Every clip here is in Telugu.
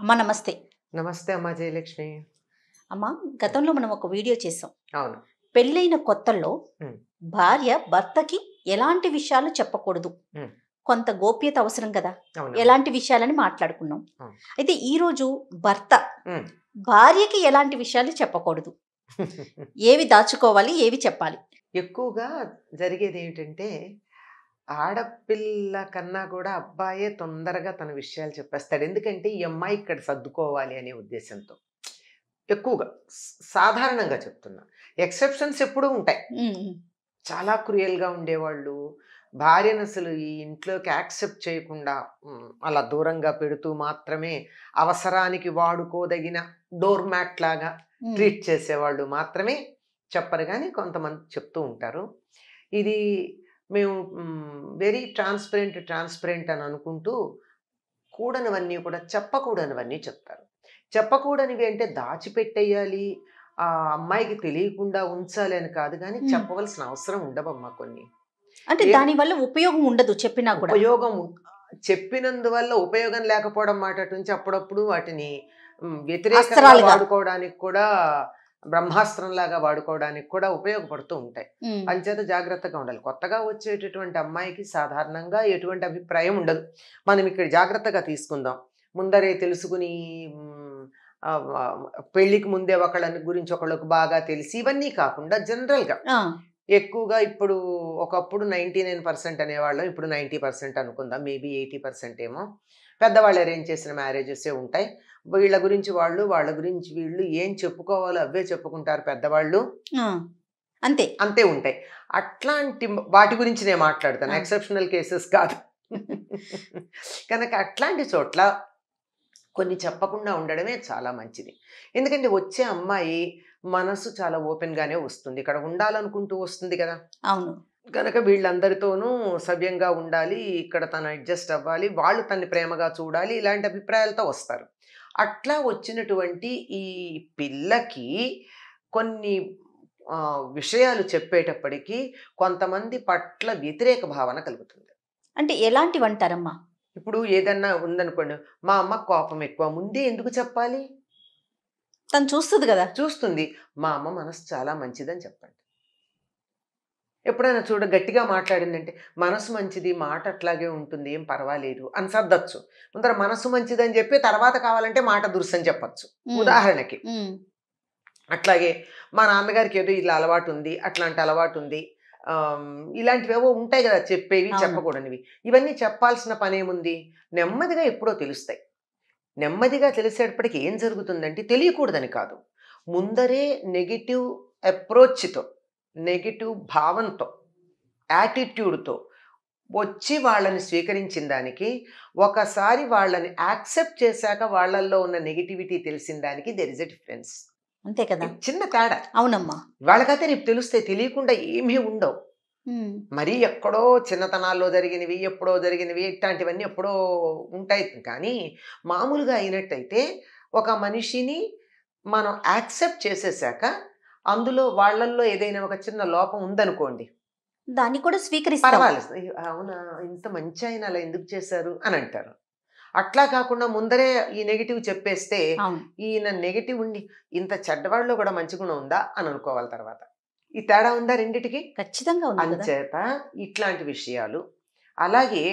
అమ్మ నమస్తే నమస్తే అమ్మా జయలక్ష్మి అమ్మ గతంలో మనం ఒక వీడియో చేసాం అవును పెళ్ళైన కొత్తల్లో ఉమ్. భార్య భర్తకి ఎలాంటి విషయాలు చెప్పకూడదు ఉమ్. కొంత గోప్యత అవసరం కదా అవును ఎలాంటి విషయాలని మాట్లాడుకున్నాం ఉమ్. అయితే ఈ రోజు భర్త ఉమ్. భార్యకి ఎలాంటి విషయాలు చెప్పకూడదు ఏవి దాచుకోవాలి ఏవి చెప్పాలి ఎక్కువగా జరిగేది ఏమిటంటే ఆడపిల్ల కన్నా కూడా అబ్బాయే తొందరగా తన విషయాలు చెప్పేస్తాడు ఎందుకంటే ఈ అమ్మాయి ఇక్కడ సర్దుకోవాలి అనే ఉద్దేశంతో ఎక్కువగా స- సాధారణంగా చెప్తున్నా ఎక్సెప్షన్స్ ఎప్పుడూ ఉంటాయి ఉమ్, ఉమ్. చాలా క్రూయల్గా ఉండేవాళ్ళు భార్యను అసలు ఈ ఇంట్లోకి యాక్సెప్ట్ చేయకుండా మ్, అలా దూరంగా పెడుతూ మాత్రమే అవసరానికి వాడుకోదగిన డోర్ మ్యాట్ లాగా ఉమ్. ట్రీట్ చేసేవాళ్ళు మాత్రమే చెప్పరు కానీ కొంతమంది చెప్తూ ఉంటారు ఇది మేము వెరీ ట్రాన్స్పరెంట్ ట్రాన్స్పరెంట్ అని అనుకుంటూ కూడనివన్నీ కూడా చెప్పకూడనివన్నీ చెప్తారు చెప్పకూడనివి అంటే దాచిపెట్టేయాలి ఆ అమ్మాయికి తెలియకుండా ఉంచాలి అని కాదు కానీ Hmm. చెప్పవలసిన అవసరం ఉండవమ్మా కొన్ని అంటే ఏ- దాని వల్ల ఉపయోగం ఉండదు చెప్పినా కూడా ఉపయోగం చెప్పినందువల్ల ఉపయోగం లేకపోవడం మాట నుంచి అప్పుడప్పుడు వాటిని మ్, వ్యతిరేకంగా అస్త్రాలుగా. వాడుకోవడానికి కూడా బ్రహ్మాస్త్రంలాగా వాడుకోవడానికి కూడా ఉపయోగపడుతూ ఉంటాయి ఉమ్, అంచేత జాగ్రత్తగా ఉండాలి కొత్తగా వచ్చేటటువంటి అమ్మాయికి సాధారణంగా ఎటువంటి అభిప్రాయం ఉండదు మనం ఇక్కడ జాగ్రత్తగా తీసుకుందాం ముందరే తెలుసుకుని మ్, ఆ, ఆ, పెళ్లికి ముందే ఒకళ్ళని గురించి ఒకళ్ళకు బాగా తెలిసి ఇవన్నీ కాకుండా జనరల్గా ఆ, ఎక్కువగా ఇప్పుడు ఒకప్పుడు నైంటీ నైన్ పర్సెంట్ అనేవాళ్ళం ఇప్పుడు నైంటీ పర్సెంట్ అనుకుందాం మేబీ ఎయిటీ పర్సెంట్ ఏమో పెద్దవాళ్ళు అరేంజ్ చేసిన మ్యారేజెసే ఉంటాయి వీళ్ళ గురించి వాళ్ళు వాళ్ళ గురించి వీళ్ళు ఏం చెప్పుకోవాలో అవే చెప్పుకుంటారు పెద్దవాళ్ళు ఆ. అంతే అంతే ఉంటాయి అట్లాంటి వాటి గురించి నేను మాట్లాడతాను ఆ. ఎక్సెప్షనల్ కేసెస్ కాదు కనుక అట్లాంటి చోట్ల కొన్ని చెప్పకుండా ఉండడమే చాలా మంచిది ఎందుకంటే వచ్చే అమ్మాయి మనసు చాలా ఓపెన్గానే వస్తుంది ఇక్కడ ఉండాలనుకుంటూ వస్తుంది కదా అవును కనుక వీళ్ళందరితోనూ సవ్యంగా ఉండాలి ఇక్కడ తను అడ్జస్ట్ అవ్వాలి వాళ్ళు తన్ని ప్రేమగా చూడాలి ఇలాంటి అభిప్రాయాలతో వస్తారు అట్లా వచ్చినటువంటి ఈ పిల్లకి కొన్ని ఆ, విషయాలు చెప్పేటప్పటికీ కొంతమంది పట్ల వ్యతిరేక భావన కలుగుతుంది అంటే ఎలాంటివి అంటారమ్మా ఇప్పుడు ఏదన్నా ఉందనుకోండి మా అమ్మ కోపం ఎక్కువ ముందే ఎందుకు చెప్పాలి తను చూస్తుంది కదా చూస్తుంది మా అమ్మ మనసు చాలా మంచిదని చెప్పండి ఎప్పుడైనా చూడ గట్టిగా మాట్లాడిందంటే మనసు మంచిది మాట అట్లాగే ఉంటుంది ఏం పర్వాలేదు అని సర్దచ్చు ముందర మనసు మంచిదని చెప్పి తర్వాత కావాలంటే మాట దురుసని చెప్పచ్చు ఉమ్, ఉదాహరణకి ఉమ్, అట్లాగే మా నాన్నగారికి ఏదో ఇలా అలవాటు ఉంది అట్లాంటి అలవాటు ఉంది ఆమ్, ఇలాంటివేవో ఉంటాయి కదా చెప్పేవి అవును. చెప్పకూడనివి ఇవన్నీ చెప్పాల్సిన పని ఏముంది నెమ్మదిగా ఎప్పుడో తెలుస్తాయి నెమ్మదిగా తెలిసేటప్పటికి ఏం జరుగుతుందంటే తెలియకూడదని కాదు ముందరే నెగిటివ్ అప్రోచ్తో నెగిటివ్ భావంతో యాటిట్యూడ్తో వచ్చి వాళ్ళని స్వీకరించిన దానికి ఒకసారి వాళ్ళని యాక్సెప్ట్ చేశాక వాళ్ళల్లో ఉన్న నెగిటివిటీ తెలిసిన దానికి దెర్ ఇస్ ఎ డిఫరెన్స్ అంతే కదా చిన్న తేడా అవునమ్మా వాళ్ళకైతే రేపు తెలిస్తే తెలియకుండా ఏమీ ఉండవు ఉమ్, మరీ ఎక్కడో చిన్నతనాల్లో జరిగినవి ఎప్పుడో జరిగినవి ఇట్లాంటివన్నీ ఎప్పుడో ఉంటాయి కానీ మామూలుగా అయినట్టయితే ఒక మనిషిని మనం యాక్సెప్ట్ చేసేసాక అందులో వాళ్ళల్లో ఏదైనా ఒక చిన్న లోపం ఉందనుకోండి దాన్ని కూడా స్వీకరిస్తారు పర్వాలేదు అయ్యో, అవునా ఇంత మంచి ఆయన అలా ఎందుకు చేశారు అని అంటారు అట్లా కాకుండా ముందరే ఈ నెగిటివ్ చెప్పేస్తే అవును ఈయన నెగిటివ్ ఉండి ఇంత చెడ్డవాళ్ళలో కూడా మంచి గుణం ఉందా అని అనుకోవాలి తర్వాత ఈ తేడా ఉందా రెండిటికి ఖచ్చితంగా ఉంది కదా అంచేత ఇట్లాంటి విషయాలు అలాగే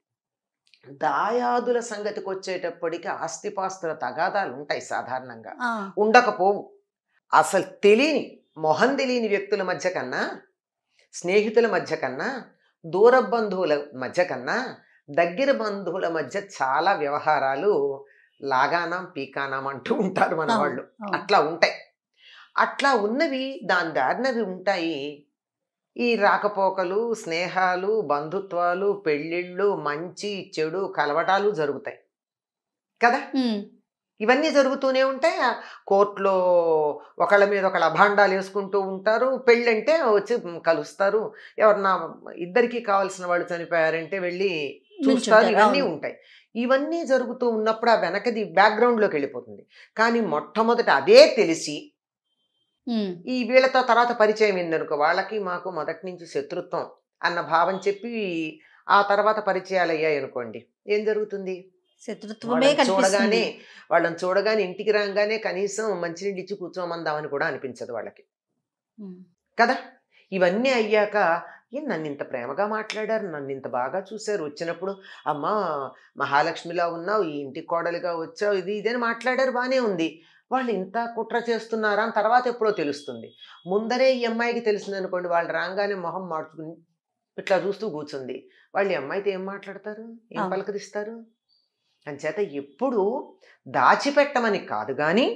దాయాదుల సంగతికి వచ్చేటప్పటికి ఆస్తిపాస్తుల తగాదాలు ఉంటాయి సాధారణంగా ఆ, ఉండకపోవు అసలు తెలియని మొహం తెలియని వ్యక్తుల మధ్య కన్నా స్నేహితుల మధ్య కన్నా దూర బంధువుల మధ్య కన్నా దగ్గర బంధువుల మధ్య చాలా వ్యవహారాలు లాగానాం పీకానాం అంటూ ఉంటారు మన అవును, వాళ్ళు అవును. అట్లా ఉంటాయి అట్లా ఉన్నవి దాని దారినవి ఉంటాయి ఈ రాకపోకలు స్నేహాలు బంధుత్వాలు పెళ్ళిళ్ళు మంచి చెడు కలవటాలు జరుగుతాయి కదా ఉమ్, ఇవన్నీ జరుగుతూనే ఉంటాయి ఆ కోర్టులో ఒకళ్ళ మీద ఒకళ్ళ అభాండాలు వేసుకుంటూ ఉంటారు పెళ్ళంటే వచ్చి కలుస్తారు ఎవరన్నా ఇద్దరికి కావాల్సిన వాళ్ళు చనిపోయారంటే వెళ్ళి చూస్తారు నుంచుంటారు, ఇవన్నీ అవును. ఉంటాయి ఇవన్నీ జరుగుతూ ఉన్నప్పుడు ఆ వెనకది బ్యాక్గ్రౌండ్లోకి వెళ్ళిపోతుంది కానీ మొట్టమొదట అదే తెలిసి ఉమ్, ఈ వీళ్ళతో తర్వాత పరిచయం ఏందనుకో వాళ్ళకి మాకు మొదటి నుంచి శత్రుత్వం అన్న భావం చెప్పి ఆ తర్వాత పరిచయాలు అయ్యాయి అనుకోండి ఏం జరుగుతుంది శత్రుత్వమే వాళ్ళని చూడగానే కనిపిస్తుంది వాళ్ళని చూడగానే ఇంటికి రాగానే కనీసం మంచినీళ్ళు ఇచ్చి కూర్చోమందామని కూడా అనిపించదు వాళ్ళకి ఉమ్. కదా ఇవన్నీ అయ్యాక ఏ నన్ను ఇంత ప్రేమగా మాట్లాడారు నన్ను ఇంత బాగా చూశారు వచ్చినప్పుడు అమ్మా మహాలక్ష్మిలా ఉన్నావు ఈ ఇంటికి కోడలిగా వచ్చావు ఇది ఇదని మాట్లాడారు బాగానే ఉంది వాళ్ళు ఇంత కుట్ర చేస్తున్నారా అని తర్వాత ఎప్పుడో తెలుస్తుంది ముందరే ఈ అమ్మాయికి తెలిసింది అనుకోండి వాళ్ళు రాగానే మొహం మార్చుకుని ఇట్లా చూస్తూ కూర్చుంది వాళ్ళు ఈ అమ్మాయితో ఏం మాట్లాడతారు ఏం అవును. పలకరిస్తారు అంచేత ఎప్పుడు దాచిపెట్టమని కాదు కానీ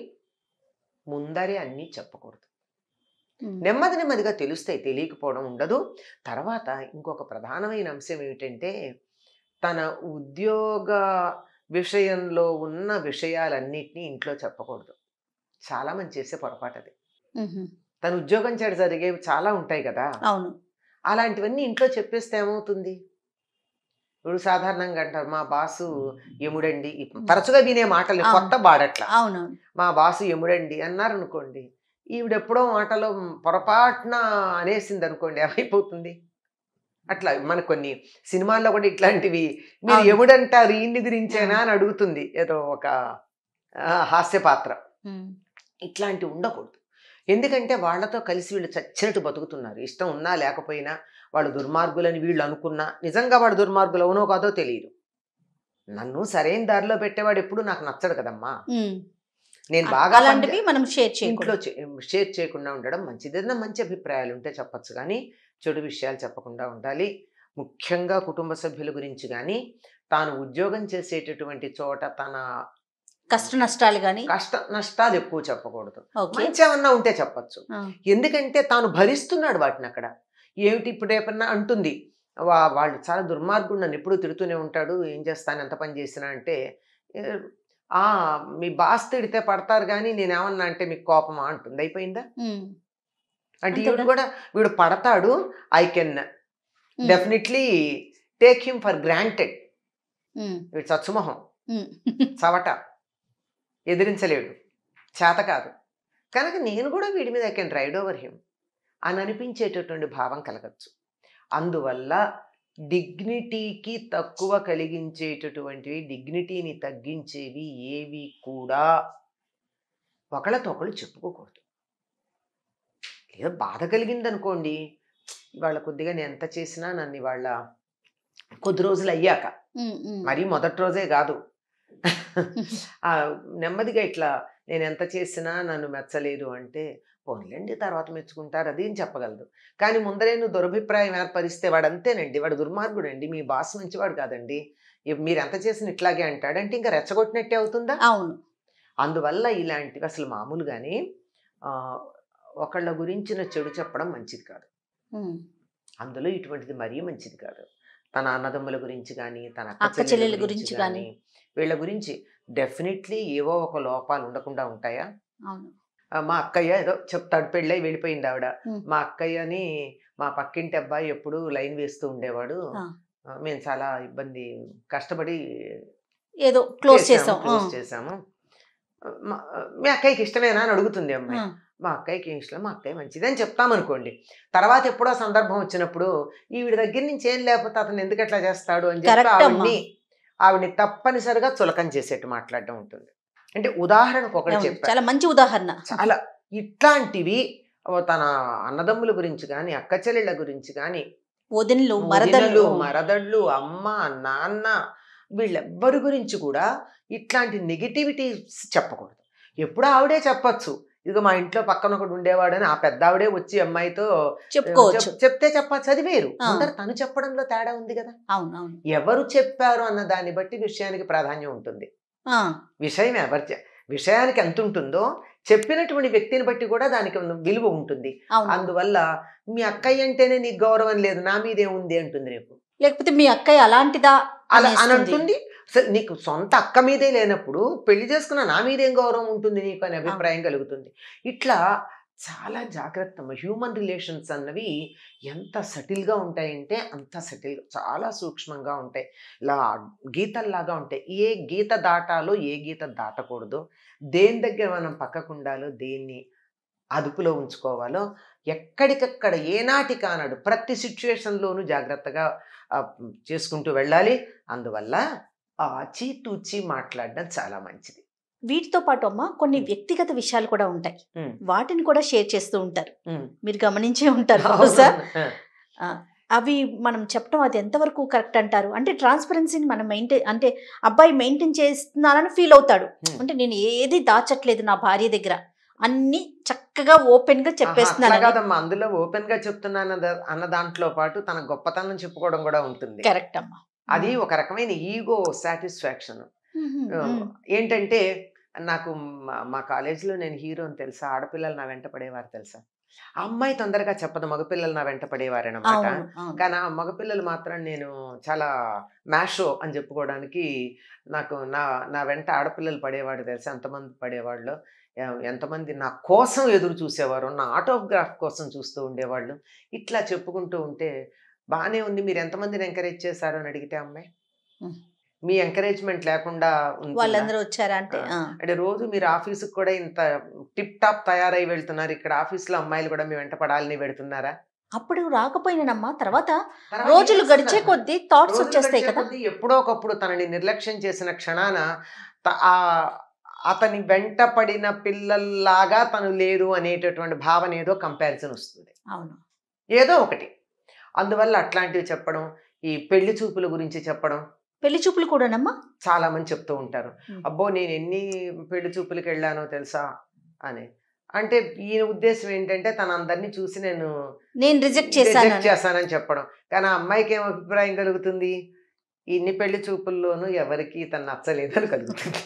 ముందరే అన్నీ చెప్పకూడదు ఉమ్. నెమ్మది నెమ్మదిగా తెలుస్తాయి తెలియకపోవడం ఉండదు తర్వాత ఇంకొక ప్రధానమైన అంశం ఏమిటంటే తన ఉద్యోగ విషయంలో ఉన్న విషయాలన్నిటినీ ఇంట్లో చెప్పకూడదు చాలా మంది చేసే పొరపాటు అది ఉహు. తన ఉద్యోగం చేత జరిగేవి చాలా ఉంటాయి కదా అవును అలాంటివన్నీ ఇంట్లో చెప్పేస్తే ఏమవుతుంది ఇప్పుడు సాధారణంగా అంటారు మా బాసు యముడండి తరచుగా వినే మాటలు అవును. కొత్త వాడట్ల అవునవును మా బాసు యముడండి అన్నారు అనుకోండి ఈవిడెప్పుడో మాటలో పొరపాటున అనేసింది అనుకోండి ఏమైపోతుంది అట్లా మన కొన్ని సినిమాల్లో కూడా ఇట్లాంటివి మీరు అవును. ఎముడంటారు ఈయన్ని గురించేనా అని అడుగుతుంది ఏదో ఒక ఆ, హాస్య పాత్ర ఉమ్. ఇట్లాంటివి ఉండకూడదు ఎందుకంటే వాళ్ళతో కలిసి వీళ్ళు చచ్చినట్టు బతుకుతున్నారు ఇష్టం ఉన్నా లేకపోయినా వాళ్ళు దుర్మార్గులని వీళ్ళు అనుకున్నా నిజంగా వాడు దుర్మార్గులు అవునో కాదో తెలియదు నన్ను సరైన దారిలో పెట్టేవాడు ఎప్పుడు నాకు నచ్చడు కదమ్మా ఉమ్. నేను బాగా అలాంటివి పనిచే- మనం షేర్ ఇంట్లో చేయకూడదు చే- షేర్ చేయకుండా ఉండడం మంచిది ఏదైనా మంచి అభిప్రాయాలు ఉంటే చెప్పొచ్చు కానీ చెడు విషయాలు చెప్పకుండా ఉండాలి ముఖ్యంగా కుటుంబ సభ్యుల గురించి కానీ తాను ఉద్యోగం చేసేటటువంటి చోట తన కష్ట నష్టాలు గాని కష్ట నష్టాలు ఎక్కువ చెప్పకూడదు ఓకే మంచి ఏమన్నా ఉంటే చెప్పొచ్చు ఆ. ఎందుకంటే తాను భరిస్తున్నాడు వాటిని అక్కడ ఏమిటి ఇప్పుడు రేపన్నా అంటుంది వా వాళ్ళు చాలా దుర్మార్గుడు నన్ను ఎప్పుడూ తిడుతూనే ఉంటాడు ఏం చేస్తాను ఎంత పని చేసినా అంటే "ఏ, ఆ మీ బాస్ తిడితే పడతారు కానీ నేనేమన్నా అంటే మీకు కోపమా అంటుంది అయిపోయిందా ఉమ్. అంటే అంతే ఈవిడ కదా. కూడా వీడు పడతాడు I can um. Definitely take him for granted um. వీడు చచ్చుమొహం ఉమ్. చవట ఎదిరించలేడు చేత కాదు కనుక నేను కూడా వీడి మీద I can ride over him అని అనిపించేటటువంటి భావం కలగచ్చు అందువల్ల డిగ్నిటీకి తక్కువ కలిగించేటటువంటివి డిగ్నిటీని తగ్గించేవి ఏవి కూడా ఒకళ్ళతో ఒకళ్ళు చెప్పుకోకూడదు ఏదో బాధ కలిగింది అనుకోండి ఇవాళ కొద్దిగా నేను ఎంత చేసినా నన్ను ఇవాళ కొద్ది రోజులు అయ్యాక ఉమ్. ఉమ్. మరీ మొదటి రోజే కాదు ఆ నెమ్మదిగా ఇట్లా నేను ఎంత చేసినా నన్ను మెచ్చలేదు అంటే పోన్లేండి తర్వాత మెచ్చుకుంటారు అది అని చెప్పగలదు కానీ ముందరే నువ్వు దురభిప్రాయం ఏర్పరిస్తే వాడు అంతేనండి వాడు దుర్మార్గుడు అండి మీ బాస్ మంచివాడు కాదండి ఇ- మీరు ఎంత చేసిన ఇట్లాగే అంటాడంటే ఇంకా రెచ్చగొట్టినట్టే అవుతుందా అవును అందువల్ల ఇలాంటివి అసలు మామూలుగానే ఆ, ఒకళ్ళ గురించిన చెడు చెప్పడం మంచిది కాదు ఉమ్. అందులో ఇటువంటిది మరీ మంచిది కాదు తన అన్నదమ్ముల గురించి కానీ తన అక్క చెల్లెల గురించి గాని. వీళ్ళ గురించి డెఫినెట్లీ ఏవో ఒక లోపాలు ఉండకుండా ఉంటాయా అవును ఆ, మా అక్కయ్య ఏదో చెప్తాడు పెళ్ళై వెళ్ళిపోయింది ఆవిడ ఉమ్. మా అక్కయ్యని మా పక్కింటి అబ్బాయి ఎప్పుడు లైన్ వేస్తూ ఉండేవాడు ఆ. ఆ, మేము చాలా ఇబ్బంది కష్టపడి ఏదో క్లోజ్ చేసాము, చేసాం క్లోజ్ చేసాము మా- మీ అక్కయ్యకి ఇష్టమేనా అని అడుగుతుంది అమ్మాయి ఆ. మా అక్కయ్యకి ఏం ఇష్టం మా అక్కయ్య మంచిది అని చెప్తామనుకోండి తర్వాత ఎప్పుడో సందర్భం వచ్చినప్పుడు ఈవిడ దగ్గర నుంచి ఏం లేకపోతే అతను ఎందుకు అట్లా చేస్తాడు అని చెప్పి Correct అమ్మా. ఆవిడ్ని ఆవిడ్ని తప్పనిసరిగా చులకం చేసేట్టు మాట్లాడడం ఉంటుంది అంటే ఉదాహరణకు ఒకటి అవును. చెప్పాను చాలా మంచి ఉదాహరణ చాలా ఇట్లాంటివి ఓ తన అన్నదమ్ముల గురించి కానీ అక్క చెల్లెళ్ళ గురించి కానీ వదినలు వదినలు మరదలు మరదళ్ళు అమ్మ నాన్న వీళ్ళెవ్వరి గురించి కూడా ఇట్లాంటి నెగిటివిటీ చెప్పకూడదు ఎప్పుడు ఆవిడే చెప్పచ్చు ఇదిగో మా ఇంట్లో పక్కన ఒకడు ఉండేవాడని ఆ పెద్ద ఆవిడే వచ్చి అమ్మాయితో చెప్పుకోవచ్చు చెప్- చెప్తే చెప్పచ్చు అది వేరు ఆ. ముందర తను చెప్పడంలో తేడా ఉంది కదా అవును అవును ఎవరు చెప్పారు అన్న దాన్ని బట్టి విషయానికి ప్రాధాన్యం ఉంటుంది ఆ, విషయం ఎవరు చె- విషయానికి ఎంత ఉంటుందో చెప్పినటువంటి వ్యక్తిని బట్టి కూడా దానికి ఉన్న విలువ ఉంటుంది అవును అందువల్ల మీ అక్కయ్య అంటేనే నీకు గౌరవం లేదు నా మీదే ఉంది అంటుంది రేపు లేకపోతే మీ అక్కయ్య అలాంటిదా అలా అని అనేస్తుంది. అంటుంది అసలు నీకు సొంత అక్క మీదే లేనప్పుడు పెళ్లి చేసుకున్న నా మీదేం గౌరవం ఉంటుంది నీకు అనే అభిప్రాయం కలుగుతుంది ఇట్లా చాలా జాగ్రత్త హ్యూమన్ రిలేషన్స్ అన్నవి ఎంత సటిల్గా ఉంటాయంటే అంత సటిల్ చాలా సూక్ష్మంగా ఉంటాయి ఇలా గీతల్లాగా ఉంటాయి ఏ గీత దాటాలో ఏ గీత దాటకూడదు దేని దగ్గర మనం పక్కకు ఉండాలో దేన్ని అదుపులో ఉంచుకోవాలో ఎక్కడికక్కడ ఏనాటి కానాడు ప్రతి సిచ్యువేషన్లోనూ జాగ్రత్తగా ఆ, చేసుకుంటూ వెళ్ళాలి అందువల్ల ఆచి తూచి మాట్లాడడం చాలా మంచిది వీటితో పాటు అమ్మ కొన్ని వ్యక్తిగత విషయాలు కూడా ఉంటాయి ఉమ్. వాటిని కూడా షేర్ చేస్తూ ఉంటారు ఉమ్. మీరు గమనించే ఉంటారు బహుశా ఆ, అవి మనం చెప్పడం అది ఎంతవరకు కరెక్ట్ అంటారు అంటే ట్రాన్స్పరెన్సీని మనం మెయింటైన్ అంటే అబ్బాయి మెయింటైన్ చేస్తున్నానని ఫీల్ అవుతాడు Hmm. అంటే నేను ఏది దాచట్లేదు నా భార్య దగ్గర అన్ని చక్కగా ఓపెన్ గా ఆహా, చెప్పేస్తున్నాను అట్లా కాదమ్మా అందులో ఓపెన్ గా చెప్తున్నాను అన్న- అన్న దాంట్లో పాటు తన గొప్పతనం చెప్పుకోవడం కూడా ఉంటుంది కరెక్ట్ అమ్మా అది ఒక రకమైన ego satisfaction Hmm, hmm, hmm. ఏంటంటే నాకు మా- మా కాలేజీలో నేను హీరో అని తెలుసా ఆడపిల్లలు నా వెంట పడేవారు తెలుసా ఆ అమ్మాయి తొందరగా చెప్పదు మగపిల్లలు నా వెంట పడేవారనమాట అవును అవును కానీ ఆ మగపిల్లలు మాత్రం నేను చాలా మ్యాషో అని చెప్పుకోవడానికి నాకు నా నా వెంట ఆడపిల్లలు పడేవాడు తెలుసు ఎంతమంది పడేవాళ్ళు ఎ- ఎంతమంది నా కోసం ఎదురు చూసేవారు నా ఆటోగ్రాఫ్ కోసం చూస్తూ ఉండేవాళ్ళు ఇట్లా చెప్పుకుంటూ ఉంటే బాగానే ఉంది మీరు ఎంతమందిని ఎంకరేజ్ చేశారు అని అడిగితే అమ్మాయి ఉం. మీ ఎంకరేజ్మెంట్ లేకుండా ఉంటుందా? వాళ్ళందరూ వచ్చారా అంటే ఆ. ఆ. అంటే రోజు మీరు ఆఫీసుకి కూడా ఇంత టిప్ టాప్ తయారై వెళ్తున్నారు ఇక్కడ ఆఫీస్లో అమ్మాయిలు కూడా మీ వెంట పడాలని పెడుతున్నారా అప్పుడు రాకపోయినానమ్మా తర్వాత తర్వాత రోజులు ఏం గడిచే చేస్తున్నారు? కొద్దీ థాట్స్ రోజులు వచ్చేస్తాయి గడిచే కదా కొద్దీ ఎప్పుడో ఒకప్పుడు తనని నిర్లక్ష్యం చేసిన క్షణాన త- ఆ అతని వెంట పడిన పిల్లల్లాగా తను లేరు అనేటటువంటి భావన ఏదో కంపారిజన్ వస్తుంది అవును ఏదో ఒకటి అందువల్ల అట్లాంటివి చెప్పడం ఈ పెళ్లి చూపుల గురించి చెప్పడం పెళ్లి చూపులు కూడానమ్మా చాలా మంది చెప్తూ ఉంటారు Hmm. అబ్బో నేను ఎన్ని పెళ్లి చూపులకు వెళ్ళానో తెలుసా అని అంటే ఈయన ఉద్దేశం ఏంటంటే తన అందరినీ చూసి నేను నేను రిజెక్ట్ చేశాను రిజెక్ట్ చేస్తానని చెప్పడం కానీ ఆ అమ్మాయికి ఏం అభిప్రాయం కలుగుతుంది ఇన్ని పెళ్లి చూపుల్లోనూ ఎవరికి తను నచ్చలేదని కలుగుతుంది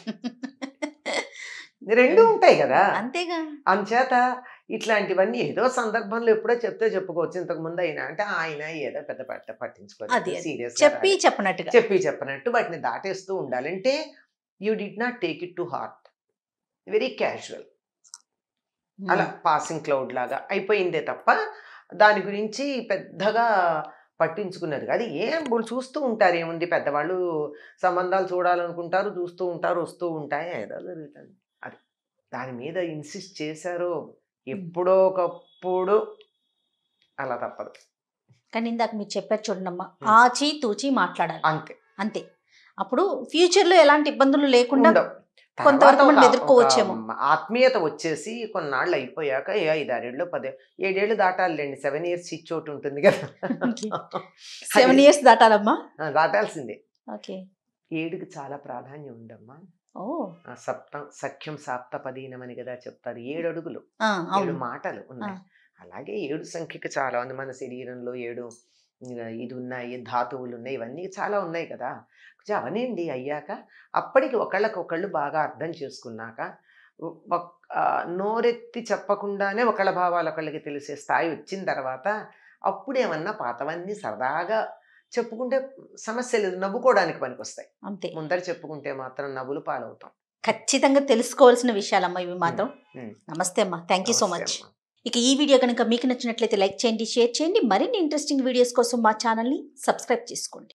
రెండు ఉంటాయి కదా అంతేగా అంచేత ఇట్లాంటివన్నీ ఏదో సందర్భంలో ఎప్పుడో చెప్తే చెప్పుకోవచ్చు ఇంతకు ముందు అయినా అంటే ఆయన ఏదో పెద్ద పట్ట అది, పట్టించుకోలేదు అది. సీరియస్ చెప్పి చెప్పనట్టుగా చెప్పి చెప్పనట్టు వాటిని దాటేస్తూ ఉండాలంటే you did not take it to heart very casual అలా పాసింగ్ క్లౌడ్ లాగా అయిపోయిందే తప్ప దాని గురించి పెద్దగా పట్టించుకున్నది అది ఏం వాళ్ళు చూస్తూ ఉంటారు ఏముంది పెద్దవాళ్ళు సంబంధాలు చూడాలనుకుంటారు చూస్తూ ఉంటారు వస్తూ ఉంటాయి ఏదో జరుగుతుంది అది దాని మీద ఇన్సిస్ట్ చేశారో ఎప్పుడో ఒకప్పుడు అలా తప్పదు కానీ ఇందాక మీరు చెప్పారు చూడమ్మా Hmm. ఆచి తూచి మాట్లాడాలి అంతే అంతే అప్పుడు ఫ్యూచర్ లో ఎలాంటి ఇబ్బందులు లేకుండా ఉండవు. కొంతవరకు తర్వాత మనం ఒక- ఎదుర్కోవచ్చేమో. ఒక ఆత్మీయత వచ్చేసి కొన్నాళ్ళు అయిపోయాక ఏ ఐదారేళ్ళు పదే ఏడేళ్ళు దాటాలండి సెవెన్ ఇయర్స్ ఇచ్చి ఒకటి ఉంటుంది కదా సెవెన్ ఇయర్స్ దాటాలమ్మా ఆ, దాటాల్సిందే ఓకే ఏడుకి చాలా ప్రాధాన్యం ఉందమ్మా ఓ ఆ సప్తం సఖ్యం సాప్తపదీనం అని కదా చెప్తారు ఏడు అడుగులు ఆ, ఏడు అవును మాటలు ఉన్నాయి అలాగే ఏడు సంఖ్యకి చాలా ఉంది మన శరీరంలో ఏడు ఇంకా ఇది ఉన్నాయి ధాతువులు ఉన్నాయి ఇవన్నీ చాలా ఉన్నాయి కదా కొంచెం అవనండి అయ్యాక అప్పటికి ఒకళ్ళకి ఒకళ్ళు బాగా అర్థం చేసుకున్నాక ఒ- ఒక్- ఆ, నోరెత్తి చెప్పకుండానే ఒకళ్ళ భావాలు ఒకళ్ళకి తెలిసే స్థాయి వచ్చిన తర్వాత అప్పుడేమన్నా పాతవన్నీ సరదాగా చెప్పుకుంటే సమస్య లేదు నవ్వుకోవడానికి పనికొస్తాయి అంతే ముందర చెప్పుకుంటే మాత్రం నవ్వులు పాలవుతాం ఖచ్చితంగా తెలుసుకోవాల్సిన విషయాలమ్మా ఇవి మాత్రం Hmm. నమస్తే అమ్మా థ్యాంక్ యూ సో మచ్ నమస్తే అమ్మా. ఇక ఈ వీడియో కనుక మీకు నచ్చినట్లయితే లైక్ చేయండి షేర్ చేయండి మరిన్ని ఇంట్రెస్టింగ్ వీడియోస్ కోసం మా ఛానల్ని సబ్స్క్రైబ్ చేసుకోండి